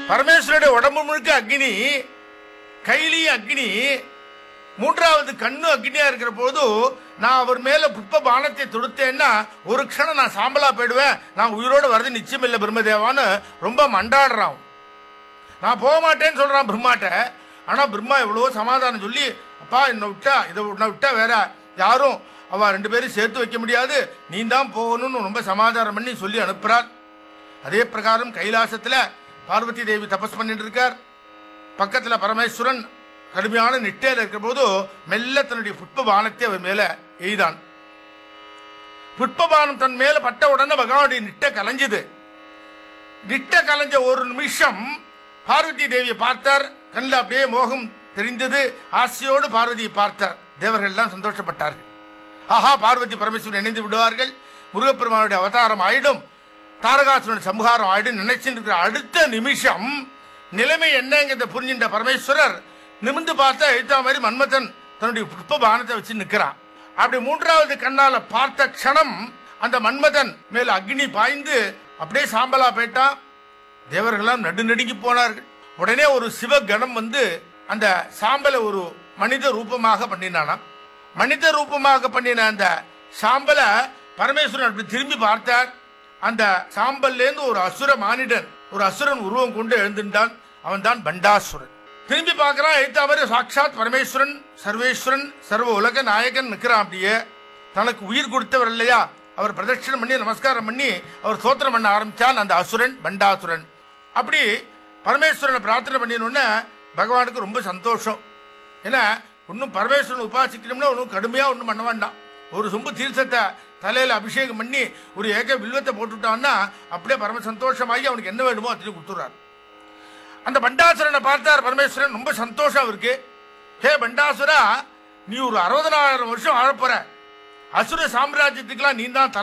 பரமேஸ்வருடைய உடம்பு முழுக்க அக்னி கையிலையும் அக்னி மூன்றாவது கண்ணு அக்னியா இருக்கிற போது நான் அவர் மேல புஷ்ப பானத்தை தொடுத்தேன்னா ஒரு க்ஷணம் நான் சாம்பலா போயிடுவேன் நான் உயிரோட வரது நிச்சயம் இல்லை பிரம்மதேவான்னு ரொம்ப மண்டாடுறான் நான் போக மாட்டேன்னு சொல்றான் பிரம்மாட்ட ஆனா பிரம்மா எவ்வளவோ சமாதானம் சொல்லி அப்பா என்னை விட்டா இதை உன்னை விட்டா வேற யாரும் அவ ரெண்டு பேரும் சேர்த்து வைக்க முடியாது நீ தான் போகணும்னு ரொம்ப சமாதானம் பண்ணி சொல்லி அனுப்புறார் அதே பிரகாரம் கைலாசத்துல பார்வதி தேவி தபஸ் பண்ணிட்டு இருக்கார் பக்கத்துல பரமேஸ்வரன் கடுமையான நிட்டையில இருக்கிற போது மெல்ல தன்னுடைய புட்ப பானத்தை அவர் மேல எய்தான் புட்ப பானம் தன் மேல பட்ட உடனே பகவானுடைய நிட்டை கலைஞ்சது நிட்ட கலைஞ்ச ஒரு நிமிஷம் பார்வதி தேவியை பார்த்தார் கண்ணில் அப்படியே மோகம் தெரிந்தது ஆசையோடு பார்வதியை பார்த்தார் தேவர்கள் எல்லாம் சந்தோஷப்பட்டார்கள் ஆஹா பார்வதி பரமேஸ்வரன் இணைந்து விடுவார்கள் முருகப்பெருமானுடைய அவதாரம் ஆயிடும் தாரகாசுரன் சம்ஹாரம் ஆயிடும் நினைச்சிட்டு இருக்கிற அடுத்த நிமிஷம் நிலைமை என்னங்கிறத புரிஞ்சின்ற பரமேஸ்வரர் நிமிந்து பார்த்தா எழுத்தா மாதிரி மன்மதன் தன்னுடைய புஷ்ப பானத்தை வச்சு நிற்கிறான் அப்படி மூன்றாவது கண்ணால பார்த்த க்ஷணம் அந்த மன்மதன் மேல் அக்னி பாய்ந்து அப்படியே சாம்பலா போயிட்டான் தேவர்களாம் நடுநடுங்கி போனார்கள் உடனே ஒரு சிவகணம் வந்து அந்த சாம்பலை ஒரு மனித ரூபமாக பண்ணினானாம் மனித ரூபமாக பண்ணின அந்த சாம்பலை பரமேஸ்வரன் அப்படி திரும்பி பார்த்தார் அந்த சாம்பல்ல இருந்து ஒரு அசுர மானிடன் ஒரு அசுரன் உருவம் கொண்டு எழுந்திருந்தான் அவன் தான் பண்டாசுரன் திரும்பி பார்க்கறான் எழுத்த மாதிரி சாட்சாத் பரமேஸ்வரன் சர்வேஸ்வரன் சர்வ உலக நாயகன் நிற்கிறான் அப்படியே தனக்கு உயிர் கொடுத்தவர் இல்லையா அவர் பிரதட்சணம் பண்ணி நமஸ்காரம் பண்ணி அவர் சோத்திரம் பண்ண ஆரம்பிச்சான் அந்த அசுரன் பண்டாசுரன் அப்படி பரமேஸ்வரனை பிரார்த்தனை பண்ணினோடனே பகவானுக்கு ரொம்ப சந்தோஷம் ஏன்னா இன்னும் பரமேஸ்வரன் உபாசிக்கணும்னா ஒன்றும் கடுமையாக ஒன்றும் பண்ண வேண்டாம் ஒரு சொம்பு தீர்த்தத்தை தலையில் அபிஷேகம் பண்ணி ஒரு ஏக வில்வத்தை போட்டுவிட்டான்னா அப்படியே பரம சந்தோஷமாகி அவனுக்கு என்ன வேணுமோ அத்தனை கொடுத்துறாரு அந்த பண்டாசுரனை பார்த்தார் பரமேஸ்வரன் ரொம்ப சந்தோஷம் அவருக்கு ஹே பண்டாசுரா நீ ஒரு அறுபதனாயிரம் வருஷம் வாழப் போற அசுர சாம்ராஜ்யத்துக்கெல்லாம் நீ தான்